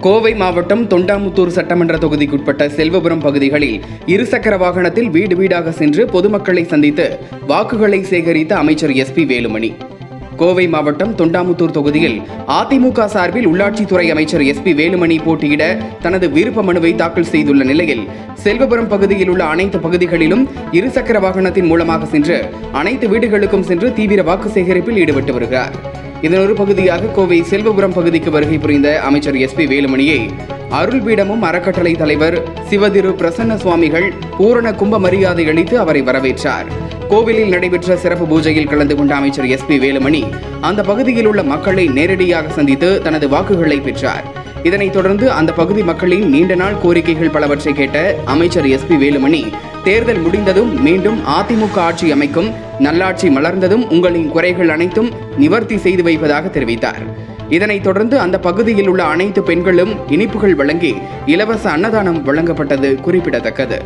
கோவை மாவட்டம் தொண்டாமுத்தூர் சட்டமன்ற தொகுதிக்குட்பட்ட செல்வபுரம் பகுதிகளில் இருசக்கர வாகனத்தில் வீடு வீடாக சென்று பொதுமக்களை சந்தித்து வாக்குகளை சேகரித்த அமைச்சர் எஸ்பி வேலுமணி கோவை மாவட்டம் தொண்டாமுத்தூர் தொகுதியில் அதிமுக சார்பில் உள்ளாட்சித்துறை அமைச்சர் எஸ்பி வேலுமணி போட்டியிட தனது விருப்ப மனுவை தாக்கல் செய்துள்ள நிலையில் செல்வபுரம் பகுதியில் உள்ள அனைத்து பகுதிகளிலும் இருசக்கர வாகனத்தின் மூலமாக சென்று அனைத்து வீடுகளுக்கும் சென்று தீவிர வாக்கு சேகரிப்பில் ஈடுபட்டு வருகிறார் இதன் ஒரு பகுதியாக கோவை செல்வபுரம் பகுதிக்கு வருகை புரிந்த அமைச்சர் எஸ்பி வேலுமணியை அருள்பீடமும் அறக்கட்டளை தலைவர் சிவதிரு பிரசன்ன சுவாமிகள் பூரண கும்ப மரியாதை அளித்து அவரை வரவேற்றார் கோவிலில் நடைபெற்ற சிறப்பு பூஜையில் கலந்து கொண்ட அமைச்சர் எஸ்பி வேலுமணி அந்த பகுதியில் உள்ள மக்களை நேரடியாக சந்தித்து தனது வாக்குகளை பெற்றார் இதனைத் தொடர்ந்து அந்த பகுதி மக்களின் நீண்ட நாள் கோரிக்கைகள் பலவற்றை கேட்ட அமைச்சர் எஸ்பி வேலுமணி தேர்தல் முடிந்ததும் மீண்டும் அதிமுக ஆட்சி அமைக்கும் நல்லாட்சி மலர்ந்ததும் உங்களின் குறைகள் அனைத்தும் நிவர்த்தி செய்து வைப்பதாக தெரிவித்தார் இதனைத் தொடர்ந்து அந்த பகுதியில் உள்ள அனைத்து பெண்களும் இனிப்புகள் வழங்கி இலவச அன்னதானம் வழங்கப்பட்டது குறிப்பிடத்தக்கது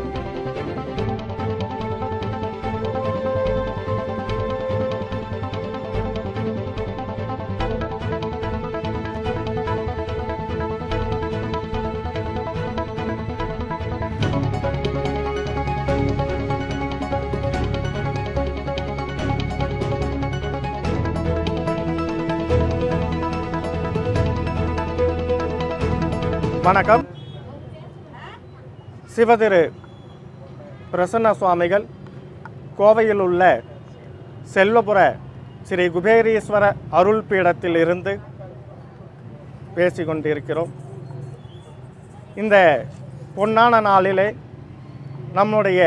வணக்கம் சிவதிரு பிரசன்ன சுவாமிகள் கோவையில் உள்ள செல்வபுர ஸ்ரீ குபேரீஸ்வர அருள் பீடத்தில் இருந்து பேசிக் கொண்டிருக்கிறோம் இந்த பொன்னான நாளிலே நம்முடைய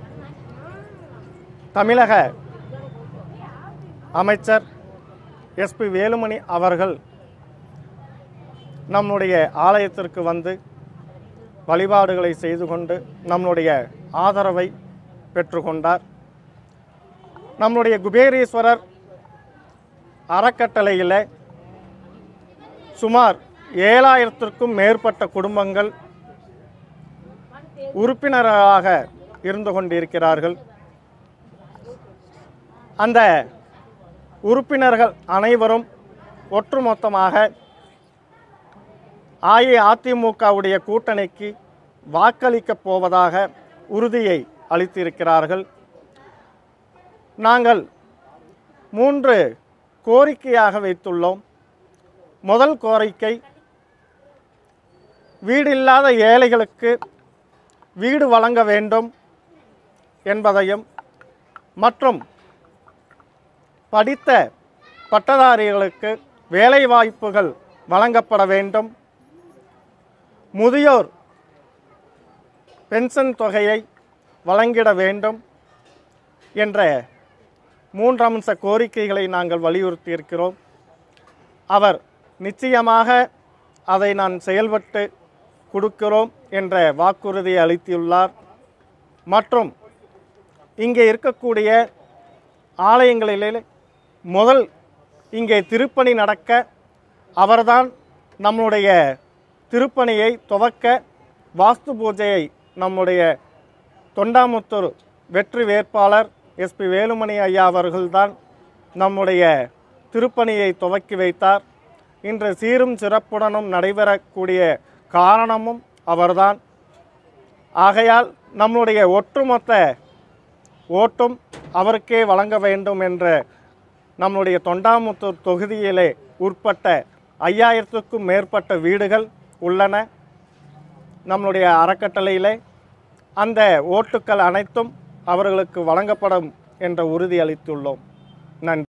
தமிழக அமைச்சர் எஸ்பி வேலுமணி அவர்கள் நம்முடைய ஆலயத்திற்கு வந்து வழிபாடுகளை செய்து கொண்டு நம்முடைய ஆதரவை பெற்றுக்கொண்டார் நம்முடைய குபேரீஸ்வரர் அறக்கட்டளையில் சுமார் ஏழாயிரத்திற்கும் மேற்பட்ட குடும்பங்கள் உறுப்பினராக இருந்து கொண்டிருக்கிறார்கள் அந்த உறுப்பினர்கள் அனைவரும் ஒட்டுமொத்தமாக அஇஅதிமுகவுடைய கூட்டணிக்கு வாக்களிக்கப் போவதாக உறுதியை அளித்திருக்கிறார்கள் நாங்கள் மூன்று கோரிக்கையாக வைத்துள்ளோம் முதல் கோரிக்கை வீடில்லாத ஏழைகளுக்கு வீடு வழங்க வேண்டும் என்பதையும் மற்றும் படித்த பட்டதாரிகளுக்கு வேலைவாய்ப்புகள் வழங்கப்பட வேண்டும் முதியோர் பென்ஷன் தொகையை வழங்கிட வேண்டும் என்ற மூன்றம்ச கோரிக்கைகளை நாங்கள் வலியுறுத்தியிருக்கிறோம் அவர் நிச்சயமாக அதை நான் செயல்பட்டு கொடுக்கிறோம் என்ற வாக்குறுதியை அளித்துள்ளார் மற்றும் இங்கே இருக்கக்கூடிய ஆலயங்களிலே முதல் இங்கே திருப்பணி நடக்க அவர்தான் நம்முடைய திருப்பணியை துவக்க வாஸ்து பூஜையை நம்முடைய தொண்டாமுத்தூர் வெற்றி வேட்பாளர் எஸ்பி வேலுமணி ஐயா அவர்கள்தான் நம்முடைய திருப்பணியை துவக்கி வைத்தார் இன்று சீரும் சிறப்புடனும் நடைபெறக்கூடிய காரணமும் அவர்தான் ஆகையால் நம்முடைய ஒட்டுமொத்த ஓட்டும் அவருக்கே வழங்க வேண்டும் என்ற நம்முடைய தொண்டாமுத்தூர் தொகுதியிலே உட்பட்ட ஐயாயிரத்துக்கும் மேற்பட்ட வீடுகள் உள்ளன நம்முடைய அறக்கட்டளையிலே அந்த ஓட்டுக்கள் அனைத்தும் அவர்களுக்கு வழங்கப்படும் என்ற உறுதி அளித்துள்ளோம் நன்றி